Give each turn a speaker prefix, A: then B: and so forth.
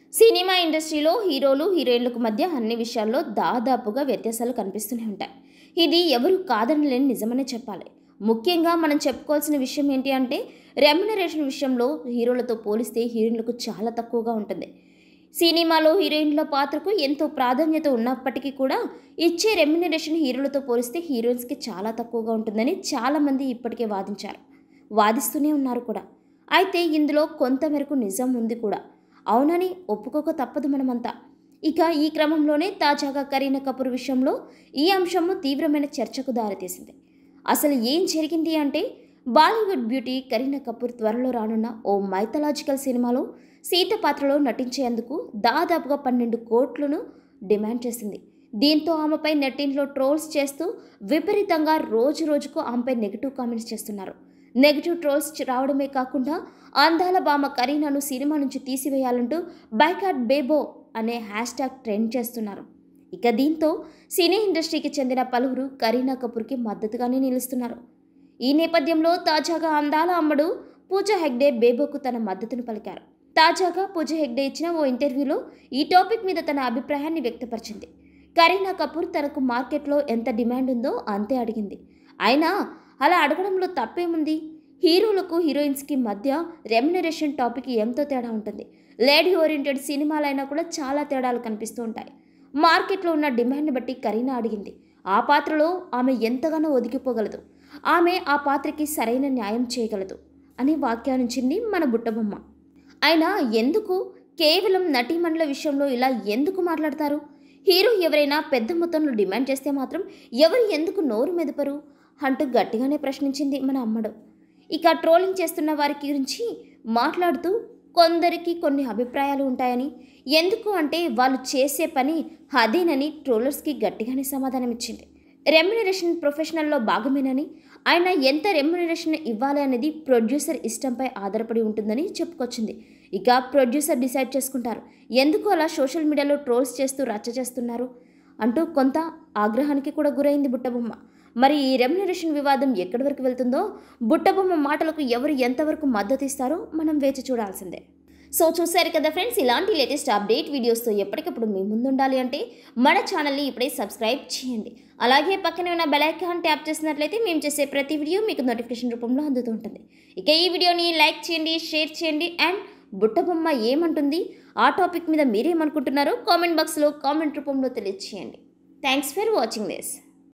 A: cinema ఇండస్ట్రీలో హీరోలు హీరోయిన్లకు మధ్య అన్ని విషయాల్లో దాదాపుగా వ్యత్యాసాలు కనిపిస్తూనే ఉంటాయి ఇది ఎవరు కాదనలేని నిజమనే చెప్పాలి ముఖ్యంగా మనం చెప్పుకోవాల్సిన విషయం ఏంటి అంటే రెమ్యునరేషన్ విషయంలో హీరోలతో పోలిస్తే హీరోయిన్లకు చాలా తక్కువగా ఉంటుంది సినిమాలో హీరోయిన్ల పాత్రకు ఎంతో ప్రాధాన్యత ఉన్నప్పటికీ కూడా ఇచ్చే రెమ్యునరేషన్ హీరోలతో పోలిస్తే హీరోయిన్స్కి చాలా తక్కువగా ఉంటుందని చాలామంది ఇప్పటికే వాదించారు వాదిస్తూనే ఉన్నారు కూడా అయితే ఇందులో కొంతమేరకు నిజం ఉంది కూడా అవునని ఒప్పుకోక తప్పదు మనమంతా ఇక ఈ క్రమంలోనే తాజాగా కరీనా కపూర్ విషయంలో ఈ అంశము తీవ్రమైన చర్చకు దారితీసింది అసలు ఏం జరిగింది అంటే బాలీవుడ్ బ్యూటీ కరీనా కపూర్ త్వరలో రానున్న ఓ మైథలాజికల్ సినిమాలో సీత పాత్రలో నటించేందుకు దాదాపుగా పన్నెండు కోట్లను డిమాండ్ చేసింది దీంతో ఆమెపై నెట్టింట్లో ట్రోల్స్ చేస్తూ విపరీతంగా రోజు రోజుకు ఆమెపై నెగిటివ్ కామెంట్స్ చేస్తున్నారు నెగిటివ్ ట్రోల్స్ రావడమే కాకుండా అందాల బామ కరీనాను సినిమా నుంచి తీసివేయాలంటూ బైకాట్ బేబో అనే హ్యాష్ ట్యాగ్ ట్రెండ్ చేస్తున్నారు ఇక దీంతో సినీ ఇండస్ట్రీకి చెందిన పలువురు కరీనా కపూర్కి మద్దతుగానే నిలుస్తున్నారు ఈ నేపథ్యంలో తాజాగా అందాల అమ్మడు పూజ హెగ్డే బేబోకు తన మద్దతును పలికారు తాజాగా పూజ హెగ్డే ఇచ్చిన ఓ ఇంటర్వ్యూలో ఈ టాపిక్ మీద తన అభిప్రాయాన్ని వ్యక్తపరిచింది కరీనా కపూర్ తనకు మార్కెట్లో ఎంత డిమాండ్ ఉందో అంతే అడిగింది అయినా అలా అడగడంలో తప్పేముంది హీరోలకు హీరోయిన్స్కి మధ్య రెమ్యునరేషన్ టాపిక్ ఎంతో తేడా ఉంటుంది లేడీ ఓరియంటెడ్ సినిమాలైనా కూడా చాలా తేడాలు కనిపిస్తూ ఉంటాయి మార్కెట్లో ఉన్న డిమాండ్ని బట్టి కరీనా అడిగింది ఆ పాత్రలో ఆమె ఎంతగానో ఒదిగిపోగలదు ఆమె ఆ పాత్రకి సరైన న్యాయం చేయగలదు అని వ్యాఖ్యానించింది మన బుట్టబొమ్మ అయినా ఎందుకు కేవలం నటీమణుల విషయంలో ఇలా ఎందుకు మాట్లాడతారు హీరో ఎవరైనా పెద్ద మొత్తంలో డిమాండ్ చేస్తే మాత్రం ఎవరు ఎందుకు నోరు మెదపరు అంటూ గట్టిగానే ప్రశ్నించింది మన అమ్మడు ఇక ట్రోలింగ్ చేస్తున్న వారి గురించి మాట్లాడుతూ కొందరికి కొన్ని అభిప్రాయాలు ఉంటాయని ఎందుకు అంటే వాళ్ళు చేసే పని అదేనని ట్రోలర్స్కి గట్టిగానే సమాధానం ఇచ్చింది రెమ్యునరేషన్ ప్రొఫెషనల్లో భాగమేనని ఆయన ఎంత రెమ్యునరేషన్ ఇవ్వాలి అనేది ప్రొడ్యూసర్ ఇష్టంపై ఆధారపడి ఉంటుందని చెప్పుకొచ్చింది ఇక ప్రొడ్యూసర్ డిసైడ్ చేసుకుంటారు ఎందుకు అలా సోషల్ మీడియాలో ట్రోల్స్ చేస్తూ రచ్చ చేస్తున్నారు అంటూ కొంత ఆగ్రహానికి కూడా గురైంది బుట్టబొమ్మ మరి ఈ రెమ్యునరేషన్ వివాదం ఎక్కడి వరకు వెళ్తుందో బుట్టబొమ్మ మాటలకు ఎవరు ఎంతవరకు మద్దతు ఇస్తారో మనం వేచి చూడాల్సిందే సో చూశారు కదా ఫ్రెండ్స్ ఇలాంటి లేటెస్ట్ అప్డేట్ వీడియోస్తో ఎప్పటికప్పుడు మీ ముందుండాలి అంటే మన ఛానల్ని ఇప్పుడే సబ్స్క్రైబ్ చేయండి అలాగే పక్కనే ఉన్న బెల్ ఐకాన్ ట్యాప్ చేసినట్లయితే మేము చేసే ప్రతి వీడియో మీకు నోటిఫికేషన్ రూపంలో అందుతూ ఉంటుంది ఇక ఈ వీడియోని లైక్ చేయండి షేర్ చేయండి అండ్ బుట్టబొమ్మ ఏమంటుంది ఆ టాపిక్ మీద మీరేమనుకుంటున్నారో కామెంట్ బాక్స్లో కామెంట్ రూపంలో తెలియజేయండి థ్యాంక్స్ ఫర్ వాచింగ్ దిస్